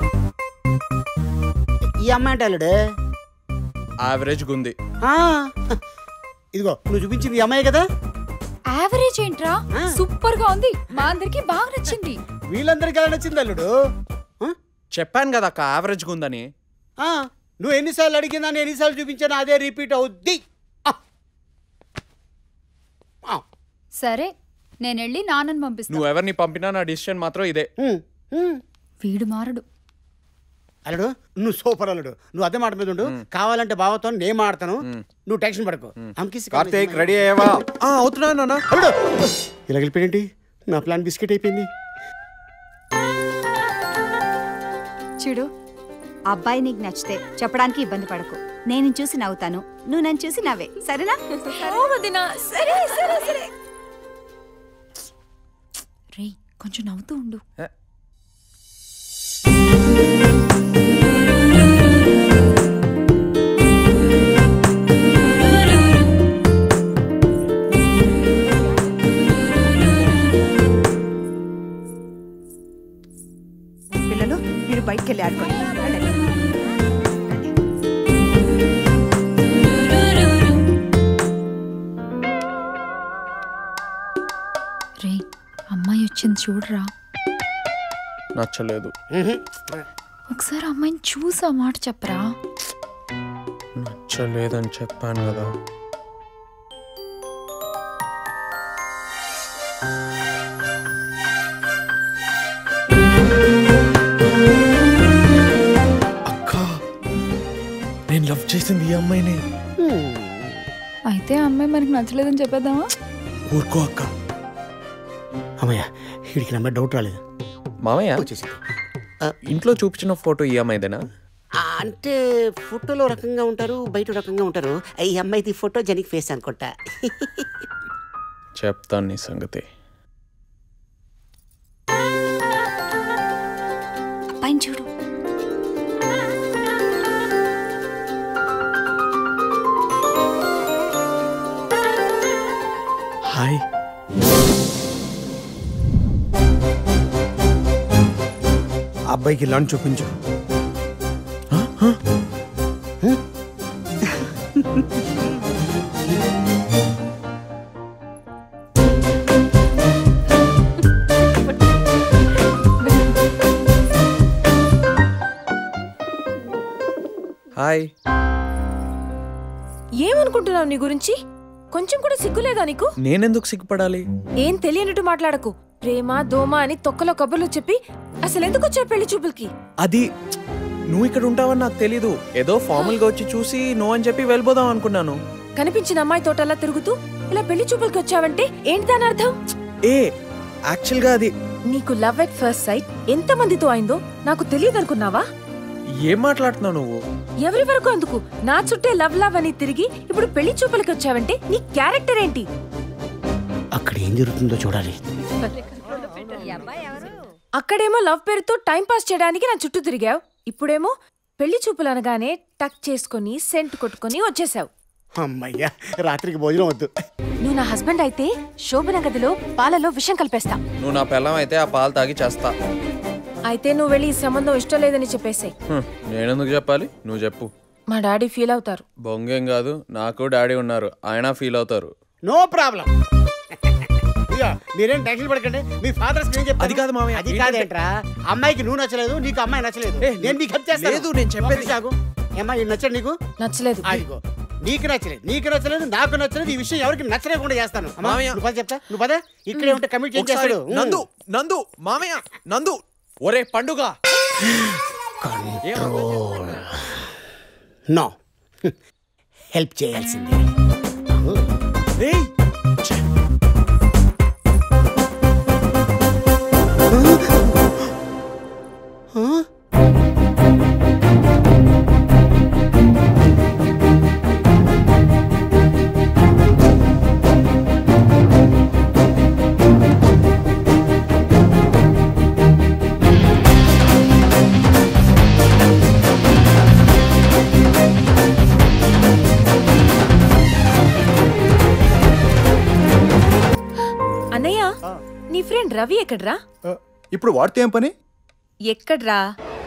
ఈ అమ్మాయి అంటే అల్లుడు యావరేజ్ గుంది ఆ, ఇదిగో నువ్వు చూపించింది ఈ అమ్మాయి కదా యావరేజ్ ఏంట్రా సూపర్ గా ఉంది మా అందరికి బాగా నచ్చింది వీళ్ళందరికీ ఎలా నచ్చింది అల్లుడు చెప్పాను కదా అక్క యావరేజ్ గుందని ఆ, నువ్వు ఎన్నిసార్లు అడిగినా నేను ఎన్నిసార్లు చూపించాను అదే రిపీట్ అవుద్ది సరే నేను వెళ్ళి నాన్నని పంపిస్తా నువ్వు ఎవరిని పంపినా నా డిసిషన్ మాత్రం ఇదే వీడు మారడు అల్లుడు నువ్వు సూపర్ అల్లుడు నువ్వు అదే మాట మీద ఉండు కావాలంటే బావతో నేను మాడతాను నువ్వు టెన్షన్ పడకు అమ్కిసి కార్తీక్, రెడీ అయ్యావా? అవుతున్నా నాన్న అల్లుడు ఇలా వెళ్ళిపోయింది నా ప్లాన్ బిస్కెట్ అయిపోయింది చూడు అబ్బాయి నీకు నచ్చితే చెప్పడానికి ఇబ్బంది పడకు నేను చూసి నవ్వుతాను నువ్వు నన్ను చూసి నవ్వే సరేనా సరే సరే సరే రే కొంచెం నవ్వుతూ ఉండు పిల్లలు మీరు బయటికి వెళ్ళి ఆడుకోండి వెళ్ళండి. రే అమ్మాయి వచ్చింది చూడరా నచ్చలేదు ఒకసారి అమ్మాయిని చూసి ఆ మాట చెప్పరా నచ్చలేదని చెప్పాను కదా నేను లవ్ చేసింది ఈ అమ్మాయిని అయితే ఆ అమ్మాయి మనకి నచ్చలేదని చెప్పేద్దామా ఊరుకో అక్క అమ్మయ్య వీడికి నా మీద డౌట్ రాలేదు మామయ్య వచ్చేసింది ఇంట్లో చూపించిన ఫోటో ఈ అమ్మాయిదేనా ఆ, అంటే ఫోటోలో రకంగా ఉంటారు బయట రకంగా ఉంటారు ఈ అమ్మాయిది ఫోటో జనిక్ ఫేస్ అనుకుంటా చెప్తాను నీ సంగతి అబ్బాయిని చూడు హాయ్ అబ్బాయికి లంచ్ చూపించు హాయ్ ఏమనుకుంటున్నావు నీ గురించి కొంచెం కూడా సిగ్గులేదా నీకు నేనెందుకు సిగ్గుపడాలి ఏం తెలియనట్టు మాట్లాడకు ప్రేమ దోమ అని తొక్కలో కబుర్లు చెప్పి అసలు ఎందుకు వచ్చావు పెళ్లి చూపులకి అది నువ్వు ఇక్కడ ఉంటావని నాకు తెలీదు ఏదో ఫార్మల్ గా వచ్చి చూసి నో అని చెప్పి వెళ్ళిపోదాం అనుకున్నాను కనిపించిన అమ్మాయి తోటలా తిరుగుతూ ఇలా పెళ్లి చూపులకి వచ్చావంటే ఏంటి దాని అర్థం ఏ యాక్చువల్ గా అది నీకు లవ్ ఎట్ ఫస్ట్ సైట్ ఎంత మందితో అయిందో నాకు తెలియదు అనుకున్నావా ఏం మాట్లాడుతున్నావు నువ్వు ఎవరి వరకు అందుకు నా చుట్టే లవ్ లవ్ అని తిరిగి ఇప్పుడు పెళ్లి చూపులకి వచ్చావంటే నీ క్యారెక్టర్ ఏంటి అక్కడ ఏం జరుగుతుందో చూడాలి అక్కడేమో లవ్ పేరుతో టైం పాస్ చేయడానికి నా చుట్టూ తిరిగావు ఇప్పుడేమో పెళ్లి చూపులు అనగానే టక్ చేసుకొని సెంట్ కొట్టుకొని వచ్చేసావు అమ్మయ్యా రాత్రికి భోజనం వద్దు నువ్వు నా హస్బెండ్ అయితే శోభన గదిలో పాలలో విషం కలిపేస్తా నువ్వు నా పిల్లం అయితే ఆ పాలు తాగి చేస్తా అయితే నువ్వు వెళ్ళి ఈ సంబంధం ఇష్టం లేదని చెప్పేసాయి హ్మ్, నేనెందుకు చెప్పాలి నువ్వు చెప్పు మా డాడీ ఫీల్ అవుతారు బొంగేం కాదు నాకు డాడీ ఉన్నారు ఆయన ఫీల్ అవుతారు నో ప్రాబ్లం ఇక మీరేం టెన్షన్ పడకండి మీ ఫాదర్ స్క్రీన్ చెప్పారు అది కాదు మామయ్య. అది కాదేంట్రా అమ్మాయికి నువ్వు నచ్చలేదు నీకు అమ్మాయి నచ్చలేదు నేను నీకు హెల్ప్ చేస్తాను లేదు, నేను చెప్పేది- కాదు అమ్మాయి నచ్చడు నీకు నచ్చలేదు అదిగో నీకు నచ్చలేదు నీకు నచ్చలేదు నాకు నచ్చలేదు ఈ విషయం ఎవరికి నచ్చలేకుండా చేస్తాను అమ్మా, మామయ్య. నువ్వు పద చెప్తా నువ్వు పద ఇక్కడే ఉంటే కమిట్ ఏం ఒకసారి చేస్తాడు నందు నందు మామయ్య నందు ఒరే పండుగ నో హెల్ప్ చేయాల్సిందే అన్నయ్య నీ ఫ్రెండ్ రవి ఎక్కడ్రా ఇప్పుడు వాడితే ఏం పని ఎక్కడ్రా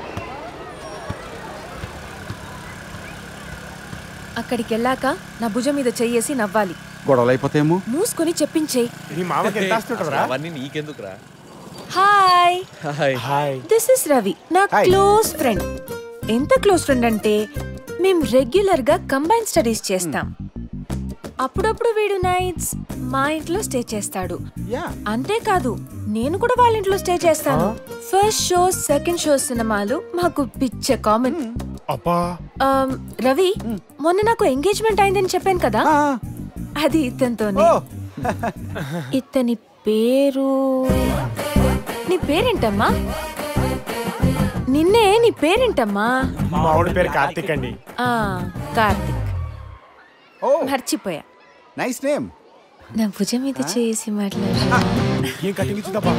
అక్కడికి వెళ్ళాక నా భుజం మీద చెయ్యేసి నవ్వాలి గొడవలు అయిపోతేమో మూసుకొని చెప్పించేయి నీ మామకి ఎంత ఆస్తుంటుందిరా? అవన్నీ నీకెందుకురా hi hi this is Ravi నా క్లోజ్ ఫ్రెండ్ ఎంత క్లోజ్ ఫ్రెండ్ అంటే మేము రెగ్యులర్ గా కంబైన్ స్టడీస్ చేస్తాం అప్పుడప్పుడు వీడు నైట్స్ మా ఇంట్లో స్టే చేస్తాడు అంతేకాదు నేను కూడా వాళ్ళ ఇంట్లో స్టే చేస్తాను ఫస్ట్ షో సెకండ్ షో సినిమాలు మాకు పిచ్చ కామన్ అబ్బా రవి మొన్న నాకు ఎంగేజ్మెంట్ అయిందని చెప్పాను కదా అది ఇతనితోనే ఇతని పేరు నీ పేరేంటమ్మా నిన్నే నీ పేరేంటమ్మా మా ఆవిడ పేరు కార్తీక్ అండి ఆ కార్తిక్ మర్చిపోయా నైస్ నేమ్ నా భుజం మీద చేసి మాట్లాడు ఏం కటింగ్ ఇచ్చిందబ్బా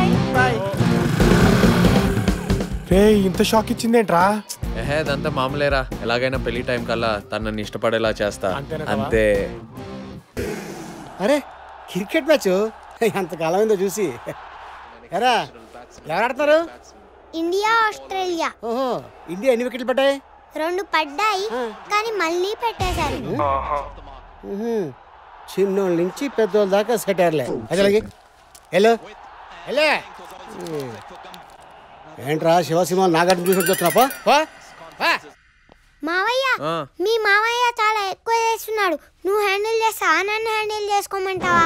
రే ఇంత షాక్ ఇచ్చిందేంట్రా ఏహే ఇదంతా మామూలేరా ఎలాగైనా పెళ్లి టైం కల్లా తను నన్ను ఇష్టపడేలా చేస్తా అంతేనంటావా? అంతే అరే క్రికెట్ మ్యాచ్ ఎంతకాలం అయిందో చూసి ఎరా ఎవరు ఆడుతున్నారు ఇండియా ఆస్ట్రేలియా ఓహో ఇండియా ఎన్ని వికెట్లు పడ్డాయి రెండు పడ్డాయి కానీ మళ్ళీ పెట్టేశారు ఉహు. చిన్నోళ్ళ నుంచి పెద్దోళ్ళ దాకా సెటర్లే అసలుకి హలో హలో ఏంట్రా శివసింహ నాగార్జున చూసి చూస్తున్నాపా మావయ్య ఆ. మీ మావయ్య చాలా ఎక్కువ చేస్తున్నాడు నువ్వు హ్యాండిల్ చేస్తావా నన్ను హ్యాండిల్ చేసుకోమంటావా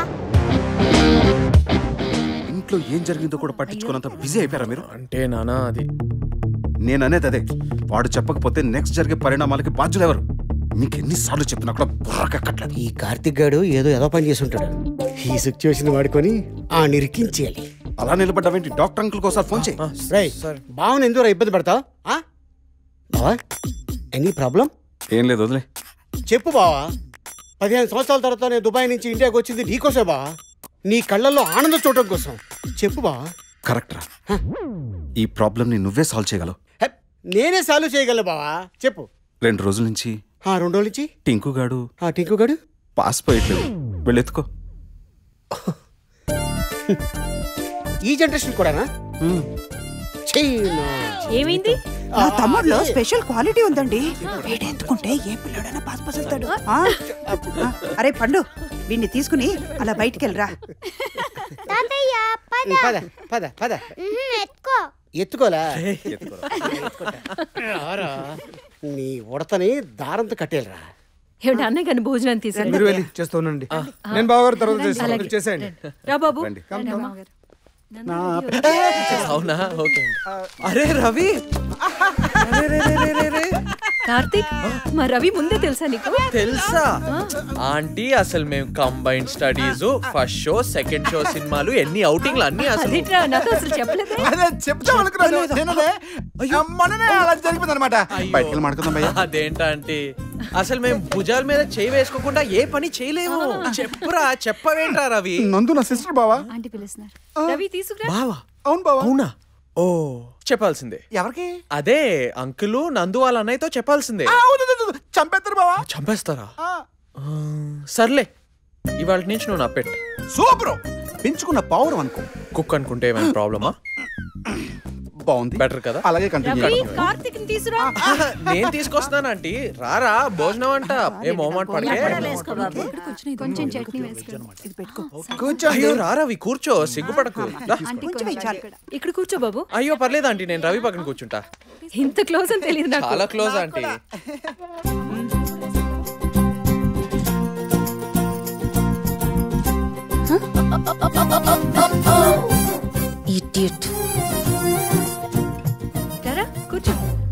ఇంట్లో ఏం జరిగిందో కూడా పట్టించుకున్నంత బిజీ అయిపోయారా మీరు అంటే నానా అది నేను అనేది అదే వాడు చెప్పకపోతే నెక్స్ట్ జరిగే పరిణామాలకి బాధ్యులు ఎవరు మీకు ఎన్నిసార్లు చెప్పినా కూడా బుర్రకెక్కట్లేదు ఈ కార్తిక్ గాడు ఏదో ఏదో పని చేసి ఉంటాడు ఈ సిచ్యువేషన్ వాడుకొని ఆ నిరికించేయాలి అలా నిలబడ్డావేంటి డాక్టర్ అంకుల్ ఒకసారి ఫోన్ చేయి రై బావని ఎందుకు ఇబ్బంది పడతావు బావా ఎనీ ప్రాబ్లం ఏం లేదు వదిలే చెప్పు బావా పదిహేను సంవత్సరాల తర్వాత నేను దుబాయ్ నుంచి ఇండియాకి వచ్చింది నీకోసమే బావా నీ కళ్ళల్లో ఆనందం చూడటం కోసం చెప్పు బావా కరెక్ట్ రా ఈ ప్రాబ్లం ని నువ్వే సాల్వ్ చేయగలవు హె, నేనే సాల్వ్ చేయగలను బావా చెప్పు రెండు రోజుల నుంచి ఆ రెండు రోజుల నుంచి టింకు గాడు ఆ టింకు గాడు పాస్ పోయట్లేదు వెళ్ళెత్తుకో ఈ జనరేషన్ కూడానా చైనా. ఏమైంది నా తమ్ముడులో స్పెషల్ క్వాలిటీ ఉందండి వీడెందుకుంటే ఏ పిల్లడైనా పాస్ పాస్ అవుతాడు ఆ? ఆ, అరే పండు వీడిని తీసుకుని అలా బయటికి వెళ్ళరా తాతయ్య పద పద పద పద ఉహుం, ఎత్తుకో ఎత్తుకోలా రారా. నీ ఉడతని దారంతో కట్టేలరా ఏమిటి అన్నయ్య గారిని భోజనం మీరు తీసుకురండి వెళ్ళి చేస్తానండి నేను బావగారు తర్వాత చేస్తాను అలాగే. మీరు చేసేయండి రా బాబు రండి. రండి అమ్మా. అవునా ఓకే అరే రవి అరే, రే, రే, రే, రే, రే. కార్తీక్ మా రవి ముందే తెలుసా నీకు తెలుసా ఆంటీ అసలు మేము combine studies first show second show సినిమాలు ఎన్ని అవుటింగ్లు అన్ని అసలు అదేంట్రా నాతో అసలు చెప్పలేదే అదే చెప్తాం అనుకున్నాను నేను అదే మననే అలా జరిగిపోయింది అనమాట బయటకెళ్ళి మాడుకుందాం భయ్యా అదేంటంటే అసలు మేము భుజాల మీద చేయి వేసుకోకుండా ఏ పని చేయలేము చెప్పురా చెప్పవేంట్రా రవి నందు నా సిస్టర్ బావా ఆంటీ పిలుస్తున్నారు రవి తీసుకురా బావా అవును బావా అవునా ఓ చెప్పాల్సిందే ఎవరికి అదే అంకులు నందు వాళ్ళ అన్నయ్యతో చెప్పాల్సిందే చంపేస్తారు బావా చంపేస్తారా ఆ, సర్లే ఇవాళ నుంచి నువ్వు నా పెట్ సూపర్ పెంచుకున్న పౌరం అనుకో కుక్ అనుకుంటే ఏమైనా ప్రాబ్లమా బాగుంది బెటర్ కదా అలాగే కంటిన్యూ రవి కార్తీక్ తీసుకురా నేను తీసుకొస్తాను ఆంటీ రారా భోజనం అంట ఏ మొహమాట పడకే కొంచెం చట్నీ వేసుకో ఇది పెట్టుకో కూర్చోండి అయ్యో రారా అవి కూర్చో సిగ్గుపడకు రా. ఆంటీ కొంచెం కొంచెం చాలు. ఇక్కడ. ఇక్కడ కూర్చో బాబు అయ్యో పర్లేదు ఆంటీ నేను రవి పక్కన కూర్చుంటా ఇంత క్లోజ్ అని తెలియదు నాకు చాలా క్లోజ్ ఆంటీ ఇడియట్ రా కూర్చో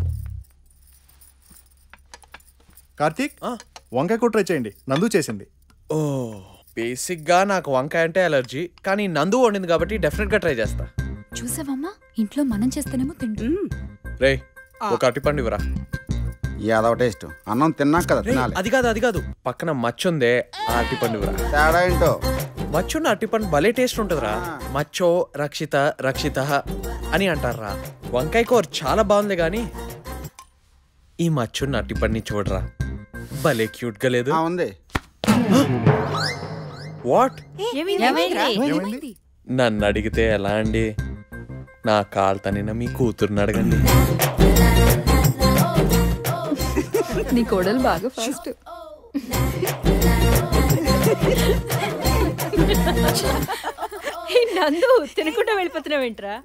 కార్తీక్ వంకాయ కూడా ట్రై చేయండి నందు చేసింది ఓ బేసిక్ గా నాకు వంకాయ అంటే అలర్జీ కానీ నందు వండింది కాబట్టి డెఫినెట్ గా ట్రై చేస్తా చూసావమ్మా ఇంట్లో మనం చేస్తేనేమో తింటు రే ఒక అరటిపండు ఇవ్వరా యాదవ టేస్ట్ అన్నం తిన్నాక కదా రేయ్, తినాలి అది కాదు అది కాదు పక్కన మచ్చుందే ఆ అరటిపండు ఇవ్వరా తేడా ఏంటో మచ్చున్న అరటిపండు భలే టేస్ట్ ఉంటుందిరా మచ్చో రక్షిత రక్షిత అని అంటారా వంకాయ కూర చాలా బాగుంది కానీ ఈ మచ్చున్న అరటిపండుని చూడరా భలే క్యూట్ గా లేదు ఆ, ఉంది వాట్ ఏమైంది నన్ను అడిగితే ఎలా అండి నా కాలు తనిన మీ కూతుర్ని అడగండి నీ కోడలు బాగా ఫాస్ట్ నందు తినకుండా వెళ్ళిపోతున్నావేంట్రా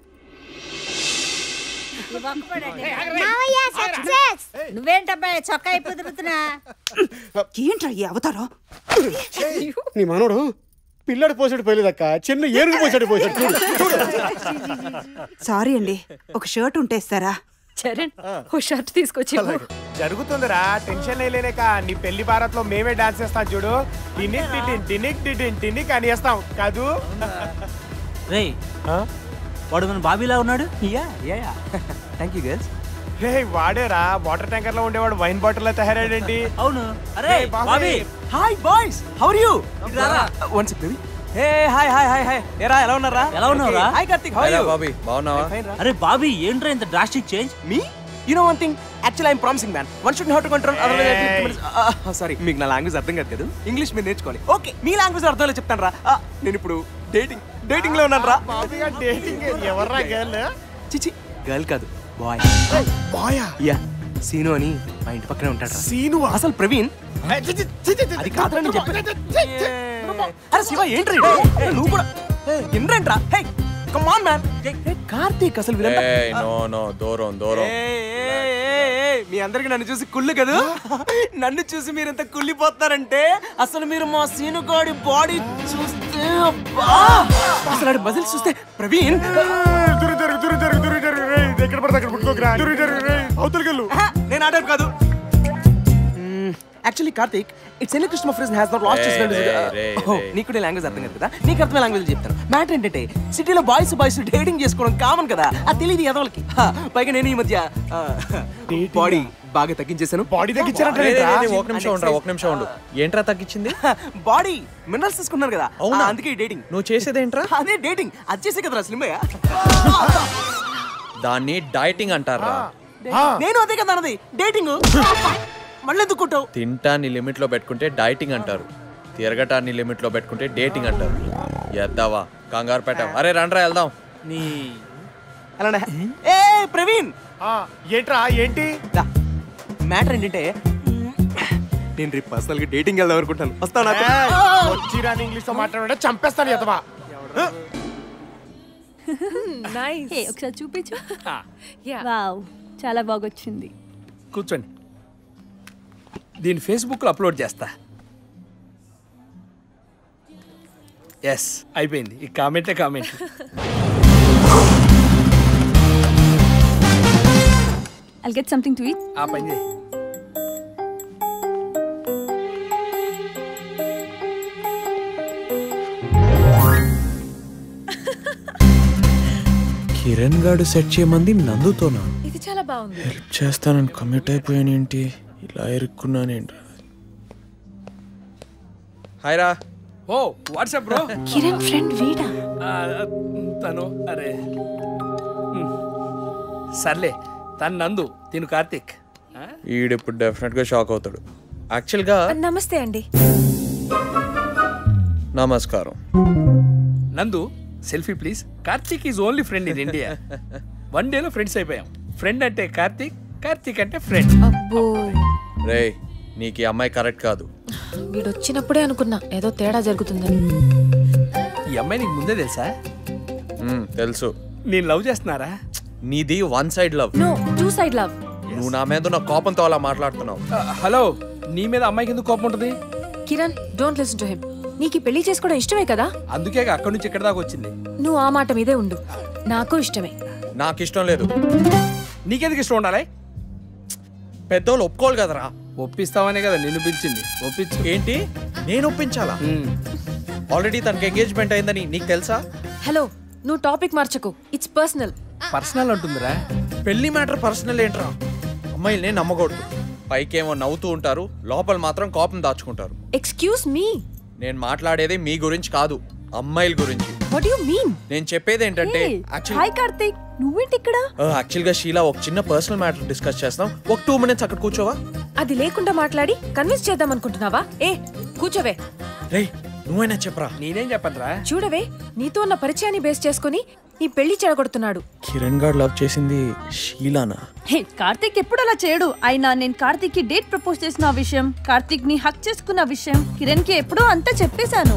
మావయ్య సక్సెస్ నువ్వేంటబ్బాయి చొక్కా అయిపోయి తిరుగుతున్నా ఏంట్రా ఈ అవతారం నీ మనోడు పిల్లడు పోసాడు పోయలేదక్క చిన్న ఏనుగు పోసాడు పోసాడు చూడు చూడు సారీ అండి ఒక షర్ట్ ఉంటే ఇస్తారా చరణ్ ఓ షర్ట్ తీసుకొచ్చి ఇవ్వు. జరుగుతుందిరా టెన్షన్ లేక నీ పెళ్లి భారత్ లో మేమే డాన్స్ చేస్తాం చూడు టినిక్ టిటిన్ టినిక్ టిటిన్ టినిక్ అని వేస్తాం కాదు రే వాడు మన బాబీలా ఉన్నాడు yeah yeah yeah thank you girls రే వాడేరా వాటర్ ట్యాంకర్ లో ఉండేవాడు వైన్ బాటిల్ లో తయారాడేంటి అవును అరే Hey, బాబీ. Bobby hi boys how are you one second baby hey hi hi hi hi ఏరా ఎలా ఉన్నారా ఎలా ఉన్నారా hi Karthik how are you Bobby బాగున్నావా అరే బాబీ ఏంట్రా ఇంత డ్రాస్టిక్ చేంజ్ మీ you know one thing actual I'm promising man one should how to control sorry మీకు నా లాంగ్వేజ్ అర్థం కాదు కదా ఇంగ్లీష్ మీరు నేర్చుకోవాలి ఓకే మీ లాంగ్వేజ్ అర్థం చెప్తాను రా Ah, నేను ఇప్పుడు డేటింగ్ డేటింగ్ లో ఉన్నాను రా డేటింగ్ ఎవర్రా గర్ల్ చిచి గర్ల్ కాదు బాయ్ బాయా యా సీను అని మా ఇంటి పక్కనే ఉంటాడు సీను అసలు ప్రవీణ్ అది కాదురా నేను చెప్పేది. అరే శివ ఏంట్రా ఇది? ఏయ్, నువ్వు కూడా ఏంట్రా hey come on man Karthik అసలు వీళ్ళంతా ఏయ్, నో నో దూరం దూరం ఏయ్, ఏయ్, ఏయ్, ఏయ్, మీ అందరికి నన్ను చూసి కుళ్ళు కదా నన్ను చూసి మీరు ఎంత కుళ్ళిపోతారంటే అసలు మీరు మా సీనుగాడి బాడీ చూస్తే అబ్బా! అసలు ఆడి మజిల్స్ చూస్తే ప్రవీణ్ దూరం జరుగు దూరం జరుగు దూరం జరుగు రే ఇది ఎక్కడ పడితే అక్కడ పుట్టుకోకరా దూరం జరుగు రే అవతలకెళ్ళు నేను ఆడాను కాదు actually Karthik it's any Krishna friends has not lost రేయ్, రేయ్, రేయ్, రేయ్. నీకు నీ లాంగ్వేజ్ అర్థం కాదు కదా నీకు అర్థమైన లాంగ్వేజ్ చెప్తాను మ్యాటర్ ఏంటంటే సిటీలో బాయ్స్ బాయ్స్ డేటింగ్ చేసుకోవడం కామన్ కదా అది తెలియదు ఎదవలకి హా, పైగా నేను ఈ మధ్య బాడీ బాగా తగ్గించేశాను బాడీ రే, రే, రే, ఒక నిమిషం ఉండరా ఒక నిమిషం ఉండు ఏంట్రా తగ్గించింది బాడీ మినరల్స్ తీసుకున్నారు కదా అవునా? ఆ, అందుకే డేటింగ్ నువ్వు చేసేదేంట్రా అదే డేటింగ్ అది చేసే కదరా స్లిమ్మయ్య దాన్ని డైటింగ్ అంటారా నేను అదే కదా అన్నది డేటింగ్ మళ్ళీ ఎందుకు కొట్టావు తింటాన్ని లిమిట్ లో పెట్టుకుంటే డైటింగ్ అంటారు తిరగటాన్ని లిమిట్ లో పెట్టుకుంటే డేటింగ్ అంటారు ఎద్దావా కంగారు పెట్టావు అరే రండ్రా వెళ్దాం నీ అలానే ఏ ప్రవీణ్ ఏంట్రా ఏంటి మ్యాటర్ ఏంటంటే నేను రేపు పర్సనల్ గా డేటింగ్ వెళ్దాం అనుకుంటాను వస్తావు నాతో వచ్చిరాని ఇంగ్లీష్ లో మాట్లాడే చంపేస్తాను ఎదవా నైస్ ఒకసారి చూపించు యా వావ్ చాలా బాగొచ్చింది కూర్చోండి దీన్ని ఫేస్బుక్ లో అప్లోడ్ చేస్తా ఎస్ అయిపోయింది ఈ కామెంటే comment I'll get something to eat ఆ పని చేయి కిరణ్ గాడు సెట్ చేయమంది నందుతోనా ఇది చాలా బాగుంది హెల్ప్ చేస్తానని కమిట్ అయిపోయాను ఏంటి ఇలా ఇరుక్కున్నానేంటి హాయ్ రా ఓ వాట్సాప్ బ్రో కిరణ్ ఫ్రెండ్ వీడా తను అరే హ్మ్. సర్లే తను నందు తిను కార్తీక్ ఆ? ఈడిప్పుడు డెఫినెట్గా షాక్ అవుతాడు యాక్చువల్గా నమస్తే అండి నమస్కారం Nandu selfie please Karthik is only friend in India one డేలో ఫ్రెండ్స్ అయిపోయాం ఫ్రెండ్ అంటే కార్తీక్ కార్తీక్ అంటే ఫ్రెండ్ అబ్బో రే నీకు ఈ అమ్మాయి కరెక్ట్ కాదు వీడు వచ్చినప్పుడే అనుకున్నా ఏదో తేడా జరుగుతుందని ఈ అమ్మాయి నీకు ముందే తెలుసా మ్మ్, తెలుసు నేను లవ్ చేస్తున్నారా నీది one side love no two side love నువ్వు నా మీద ఉన్న కోపంతో అలా మాట్లాడుతున్నావు హలో నీ మీద అమ్మాయికి ఎందుకు కోపం ఉంటుంది Kiran don't listen to him నీకు ఈ పెళ్లి చేసుకోవడం ఇష్టమే కదా అందుకే అక్కడి నుంచి ఇక్కడ దాకా వచ్చింది నువ్వు ఆ మాట మీదే ఉండు నాకు ఇష్టమే నాకు ఇష్టం లేదు నీకెందుకు ఇష్టం ఉండాలి పెద్దోళ్ళు ఒప్పుకోవాలి కదరా ఒప్పిస్తావనే కదా నిన్ను పిలిచింది ఒప్పించు ఏంటి నేను ఒప్పించాలా ఆల్రెడీ తనకి ఎంగేజ్మెంట్ అయిందని నీకు తెలుసా హలో నువ్వు టాపిక్ మార్చకు ఇట్స్ పర్సనల్ పర్సనల్ అంటుందిరా పెళ్లి మ్యాటర్ పర్సనల్ ఏంట్రా అమ్మాయిల్ని నమ్మకూడదు పైకేమో నవ్వుతూ ఉంటారు లోపల మాత్రం కోపం దాచుకుంటారు ఎక్స్క్యూజ్ మీ నేను మాట్లాడేది మీ గురించి కాదు అమ్మాయిల గురించి వాట్ యు మీన్ నేను చెప్పేది ఏంటంటే హాయ్ కార్తీక్ నువ్వేంటి ఇక్కడ యాక్చువల్ గా షీలా ఒక చిన్న పర్సనల్ మ్యాటర్ డిస్కస్ చేస్తాం ఒక టూ మినిట్స్ అక్కడ కూర్చోవా అది లేకుండా మాట్లాడి కన్విన్స్ చేద్దాం అనుకుంటున్నావా ఏ కూర్చోవే రే నువ్వైనా చెప్పరా నేనేం చెప్పనురా చూడవే నీతో ఉన్న పరిచయాన్ని బేస్ చేసుకుని నీ పెళ్లి చెడగొడుతున్నాడు కిరణ్ గారు లవ్ చేసింది షీలానా హే కార్తీక్ ఎప్పుడు అలా చేయడు అయినా నేను కార్తీక్ కి డేట్ ప్రపోజ్ చేసిన ఆ విషయం కార్తీక్ ని హక్ చేసుకున్న విషయం కిరణ్ కి ఎప్పుడో అంతా చెప్పేశాను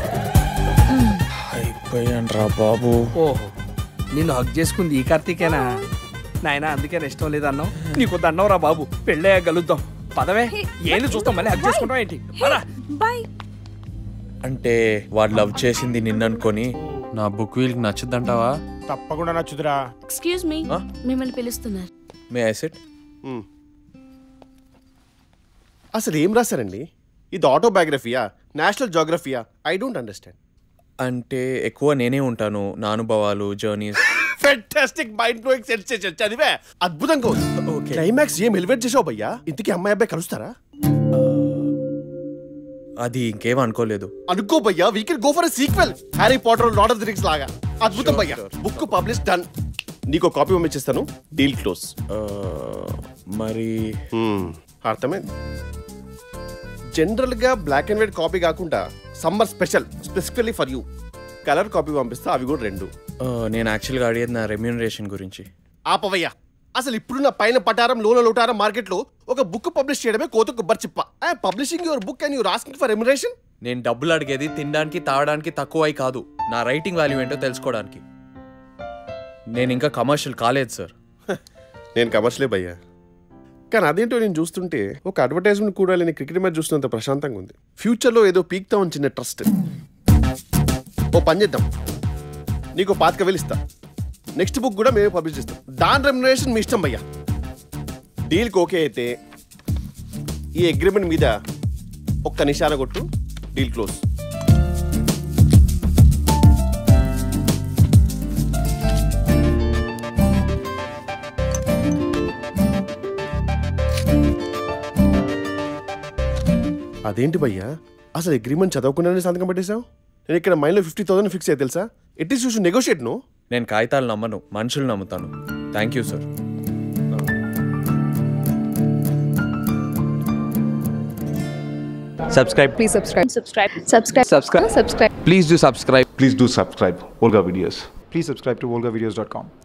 అయిపోయాను రా బాబు ఓహో నిన్ను హక్ చేసుకుంది ఈ కార్తీకేనా నాయనా అందుకే ఇష్టం లేదన్నావు నీకు దండం రా బాబు పెళ్ళయ్యా గలుద్దాం పదవే ఏంది చూస్తాం మళ్ళీ హక్ చేసుకుంటాం ఏంటి పద. బాయ్ అంటే వాడు లవ్ చేసింది నిన్ననుకొని నా బుక్ వీల్కి నచ్చుద్దంటావా తప్పకుండా నచ్చుదురా ఎక్స్క్యూజ్ మీ మిమ్మల్ని పిలుస్తున్నారు మే ఐ సెట్ అసలు ఏం రాశారండి ఇది ఆటోబయోగ్రఫియా నేషనల్ జోగ్రఫియా ఐ డోంట్ అండర్స్టాండ్ అంటే ఎక్కువ నేనే ఉంటాను నా అనుభవాలు journeys fantastic mind blowing sense చేసారు చదివే అద్భుతంగా ఉంది క్లైమాక్స్ ఏం ఎలివేట్ చేసావు భయ్యా ఇంతకీ అమ్మాయి అబ్బాయి కలుస్తారా అది ఇంకేం అనుకోలేదు అనుకో భయ్యా we can go for sequel Harry Potter Lord of the Rings లాగా అద్భుతం భయ్యా బుక్ పబ్లిష్ డన్ నీకు కాపీ పంపించేస్తాను డీల్ క్లోజ్ మరి అర్థమైంది జనరల్ గా బ్లాక్ అండ్ వైట్ కాపీ కాకుండా summer special specifically for you colour copy పంపిస్తా అవి కూడా రెండు ఆ, నేను యాక్చువల్గా అడిగేది నా రెమ్యూనరేషన్ గురించి ఆపవయ్యా అసలు ఇప్పుడున్న పైన పటారం లోన లోటారం మార్కెట్లో ఒక బుక్ పబ్లిష్ చేయడమే కోత కొబ్బరి చిప్ప publishing your book and you're asking for remuneration నేను డబ్బులు అడిగేది తినడానికి తాగడానికి తక్కువై కాదు నా రైటింగ్ వాల్యూ ఏంటో తెలుసుకోవడానికి నేను ఇంకా కమర్షియల్ కాలేదు సార్ నేను కమర్షియలే భయ్యా కానీ అదేంటో నేను చూస్తుంటే ఒక అడ్వర్టైజ్మెంట్ కూడా లేని క్రికెట్ మ్యాచ్ చూస్తున్నంత ప్రశాంతంగా ఉంది ఫ్యూచర్లో ఏదో పీక్తా చిన్న ట్రస్ట్ ఓ పని చేద్దాం నీకు పాతిక వేలు ఇస్తా నెక్స్ట్ బుక్ కూడా మేమే పబ్లిష్ చేస్తాం దాని రెమ్యునరేషన్ మీ ఇష్టం భయ్యా డీల్కి ఓకే అయితే ఈ అగ్రిమెంట్ మీద ఒక్క నిశాన కొట్టు డీల్ క్లోజ్ అదేంటి భయ్యా అసలు అగ్రిమెంట్ చదవకుండానే సంతకం పెట్టేశావు నేను ఇక్కడ మైండ్లో ఫిఫ్టీ థౌసండ్ ఫిక్స్ అయ్యి తెలుసా it is you negotiate no నేను కాగితాలు నమ్మను మనుషులు నమ్ముతాను thank you sir Subscribe. Please subscribe. Subscribe. Subscribe. Subscribe. Subscribe. Please do subscribe. Please do subscribe. Volga Videos. Please subscribe to volgavideos.com.